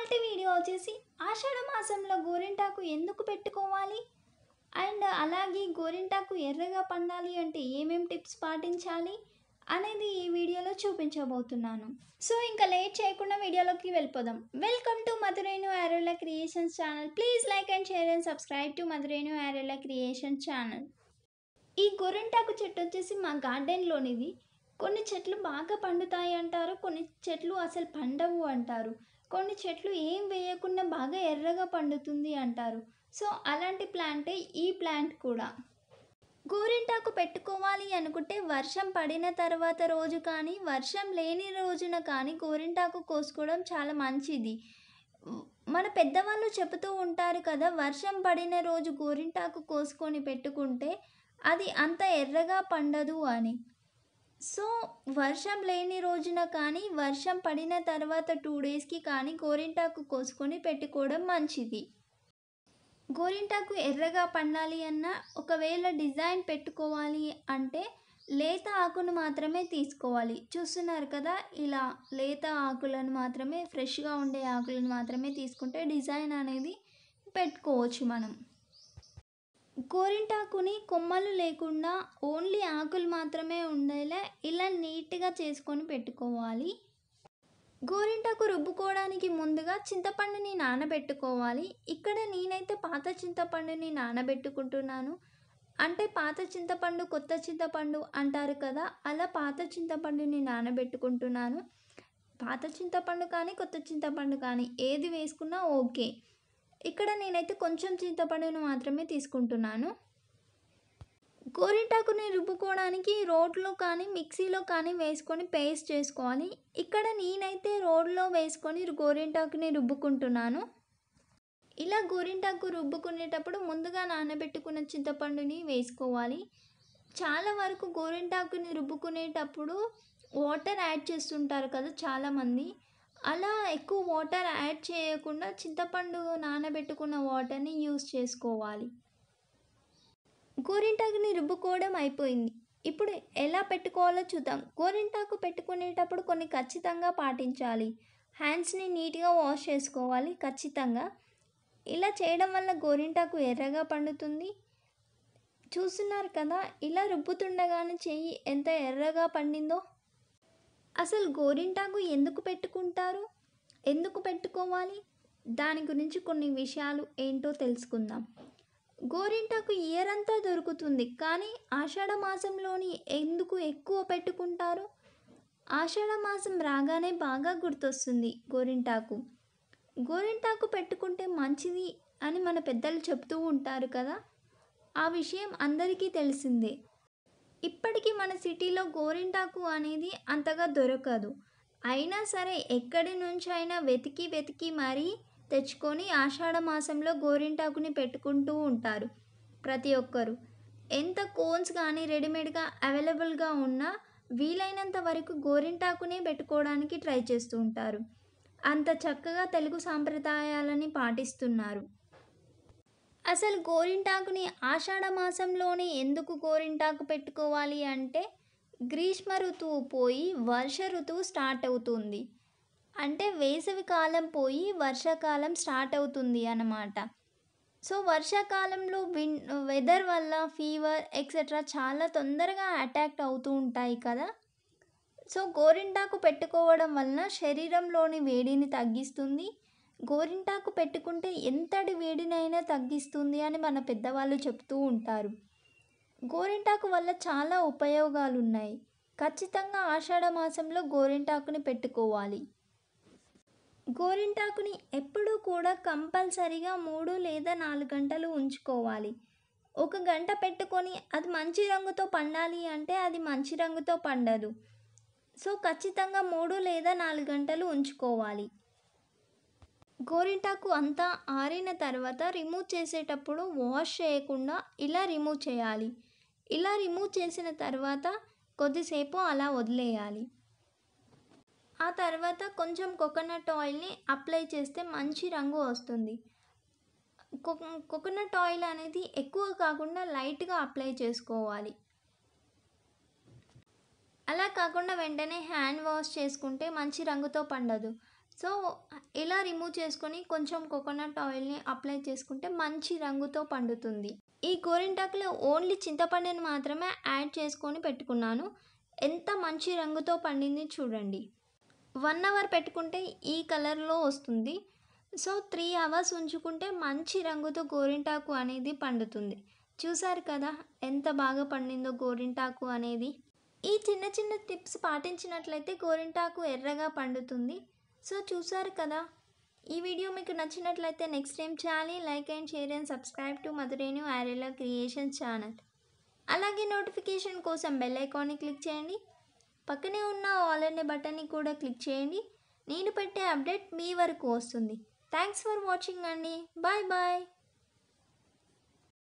ఇవాళ వీడియో వచ్చేసి ఆషాఢ మాసంలో గోరింటాకు ఎందుకు పెట్టుకోవాలి అండ్ అలాగే గోరింటాకు ఎర్రగా పండాలి అంటే ఏమేం టిప్స్ పాటించాలి అనేది ఈ వీడియోలో చూపించబోతున్నాను సో ఇంకా లేట్ చేయకుండా వీడియోలోకి వెళ్ళిపోదాం welcome to Madhurenu Arola creations channel please like and share and subscribe to Madhurenu Arola creations channel ఈ గోరింటాకు చెట్టు వచ్చేసి మా గార్డెన్లోనిది కొన్ని చెట్లు బాగా పండుతాయి అంటారు కొన్ని చెట్లు అసలు పండవు అంటారు కొన్ని చెట్లు ఏం వేయకుండా బాగా ఎర్రగా పండుతుంది అంటారు సో అలాంటి ప్లాంటే ఈ ప్లాంట్ కూడా గోరింటాకు పెట్టుకోవాలి అనుకుంటే వర్షం పడిన తర్వాత రోజు కానీ వర్షం లేని రోజున కానీ గోరింటాకు కోసుకోవడం చాలా మంచిది మన పెద్దవాళ్ళు చెబుతూ ఉంటారు కదా వర్షం పడిన రోజు గోరింటాకు కోసుకొని పెట్టుకుంటే అది అంత ఎర్రగా పండదు అని సో వర్షం లేని రోజున కానీ వర్షం పడిన తర్వాత టూ డేస్కి కానీ గోరింటాకు కోసుకొని పెట్టుకోవడం మంచిది గోరింటాకు ఎర్రగా పండాలి అన్న ఒకవేళ డిజైన్ పెట్టుకోవాలి అంటే లేత ఆకును మాత్రమే తీసుకోవాలి చూస్తున్నారు కదా ఇలా లేత ఆకులను మాత్రమే ఫ్రెష్గా ఉండే ఆకులను మాత్రమే తీసుకుంటే డిజైన్ అనేది పెట్టుకోవచ్చు మనం గోరింటాకుని కొమ్మలు లేకుండా ఓన్లీ ఆకులు మాత్రమే ఉండేలా ఇలా నీట్గా చేసుకొని పెట్టుకోవాలి గోరింటాకు రుబ్బుకోవడానికి ముందుగా చింతపండుని నానబెట్టుకోవాలి ఇక్కడ నేనైతే పాత చింతపండుని నానబెట్టుకుంటున్నాను అంటే పాత చింతపండు కొత్త చింతపండు అంటారు కదా అలా పాత చింతపండుని నానబెట్టుకుంటున్నాను పాత చింతపండు కానీ కొత్త చింతపండు కానీ ఏది వేసుకున్నా ఓకే ఇక్కడ నేనైతే కొంచెం చింతపండును మాత్రమే తీసుకుంటున్నాను గోరింటాకుని రుబ్బుకోవడానికి రోట్లో కానీ మిక్సీలో కానీ వేసుకొని పేస్ట్ చేసుకోవాలి ఇక్కడ నేనైతే రోడ్లో వేసుకొని గోరింటాకుని రుబ్బుకుంటున్నాను ఇలా గోరింటాకు రుబ్బుకునేటప్పుడు ముందుగా నానబెట్టుకున్న చింతపండుని వేసుకోవాలి చాలా వరకు గోరింటాకుని రుబ్బుకునేటప్పుడు వాటర్ యాడ్ చేస్తుంటారు కదా చాలామంది అలా ఎక్కువ వాటర్ యాడ్ చేయకుండా చింతపండు నానబెట్టుకున్న వాటర్ని యూస్ చేసుకోవాలి గోరింటాకుని రుబ్బుకోవడం అయిపోయింది ఇప్పుడు ఎలా పెట్టుకోవాలో చూద్దాం గోరింటాకు పెట్టుకునేటప్పుడు కొన్ని ఖచ్చితంగా పాటించాలి హ్యాండ్స్ని నీట్గా వాష్ చేసుకోవాలి ఖచ్చితంగా ఇలా చేయడం వల్ల గోరింటాకు ఎర్రగా పండుతుంది చూస్తున్నారు కదా ఇలా రుబ్బుతుండగానే చెయ్యి ఎంత ఎర్రగా పండిందో అసలు గోరింటాకు ఎందుకు పెట్టుకుంటారు ఎందుకు పెట్టుకోవాలి దాని గురించి కొన్ని విషయాలు ఏంటో తెలుసుకుందాం గోరింటాకు ఇయర్ అంతా దొరుకుతుంది కానీ ఆషాఢ మాసంలోని ఎందుకు ఎక్కువ పెట్టుకుంటారు ఆషాఢ మాసం రాగానే బాగా గుర్తొస్తుంది గోరింటాకు గోరింటాకు పెట్టుకుంటే మంచిది అని మన పెద్దలు చెప్తూ ఉంటారు కదా ఆ విషయం అందరికీ తెలిసిందే ఇప్పటికీ మన సిటీలో గోరింటాకు అనేది అంతగా దొరకదు అయినా సరే ఎక్కడి నుంచి అయినా వెతికి వెతికి మరీ తెచ్చుకొని ఆషాఢ మాసంలో గోరింటాకుని పెట్టుకుంటూ ఉంటారు ప్రతి ఒక్కరు ఎంత కోన్స్ కానీ రెడీమేడ్గా అవైలబుల్గా ఉన్నా వీలైనంత వరకు గోరింటాకునే పెట్టుకోవడానికి ట్రై చేస్తూ ఉంటారు అంత చక్కగా తెలుగు సాంప్రదాయాలని పాటిస్తున్నారు అసలు గోరింటాకుని ఆషాఢ మాసంలోనే ఎందుకు గోరింటాకు పెట్టుకోవాలి అంటే గ్రీష్మ ఋతువు పోయి వర్ష ఋతువు స్టార్ట్ అవుతుంది అంటే వేసవి కాలం పోయి వర్షాకాలం స్టార్ట్ అవుతుంది అన్నమాట సో వర్షాకాలంలో విన్ వెదర్ వల్ల ఫీవర్ ఎక్సెట్రా చాలా తొందరగా అటాక్ అవుతూ ఉంటాయి కదా సో గోరింటాకు పెట్టుకోవడం వలన శరీరంలోని వేడిని తగ్గిస్తుంది గోరింటాకు పెట్టుకుంటే ఎంతటి వేడినైనా తగ్గిస్తుంది అని మన పెద్దవాళ్ళు చెప్తూ ఉంటారు గోరింటాకు వల్ల చాలా ఉపయోగాలు ఉన్నాయి ఖచ్చితంగా ఆషాఢ మాసంలో గోరింటాకుని పెట్టుకోవాలి గోరింటాకుని ఎప్పుడూ కూడా కంపల్సరీగా మూడు లేదా నాలుగు గంటలు ఉంచుకోవాలి ఒక గంట పెట్టుకొని అది మంచి రంగుతో పండాలి అంటే అది మంచి రంగుతో పండదు సో ఖచ్చితంగా మూడు లేదా నాలుగు గంటలు ఉంచుకోవాలి గోరింటాకు అంతా ఆరిన తర్వాత రిమూవ్ చేసేటప్పుడు వాష్ చేయకుండా ఇలా రిమూవ్ చేయాలి ఇలా రిమూవ్ చేసిన తర్వాత కొద్దిసేపు అలా వదిలేయాలి ఆ తర్వాత కొంచెం కోకోనట్ ఆయిల్ని అప్లై చేస్తే మంచి రంగు వస్తుంది కోకోనట్ ఆయిల్ అనేది ఎక్కువ కాకుండా లైట్గా అప్లై చేసుకోవాలి అలా కాకుండా వెంటనే హ్యాండ్ వాష్ చేసుకుంటే మంచి రంగుతో పండదు సో ఇలా రిమూవ్ చేసుకొని కొంచెం కోకోనట్ ఆయిల్ని అప్లై చేసుకుంటే మంచి రంగుతో పండుతుంది ఈ గోరింటాకులో ఓన్లీ చింతపండుని మాత్రమే యాడ్ చేసుకొని పెట్టుకున్నాను ఎంత మంచి రంగుతో పండింది చూడండి వన్ అవర్ పెట్టుకుంటే ఈ కలర్లో వస్తుంది సో త్రీ అవర్స్ ఉంచుకుంటే మంచి రంగుతో గోరింటాకు అనేది పండుతుంది చూసారు కదా ఎంత బాగా పండిందో గోరింటాకు అనేది ఈ చిన్న చిన్న టిప్స్ పాటించినట్లయితే గోరింటాకు ఎర్రగా పండుతుంది సో చూసారు కదా ఈ వీడియో మీకు నచ్చినట్లయితే నెక్స్ట్ టైం చేయాలి like and share and subscribe to Madhurenu Arela creations channel అలాగే నోటిఫికేషన్ కోసం బెల్ ఐకాన్ని క్లిక్ చేయండి పక్కనే ఉన్న ఆల్ అనే బటన్ని కూడా క్లిక్ చేయండి నేను పెట్టే అప్డేట్ మీ వరకు వస్తుంది థ్యాంక్స్ ఫర్ వాచింగ్ అండి బాయ్ బాయ్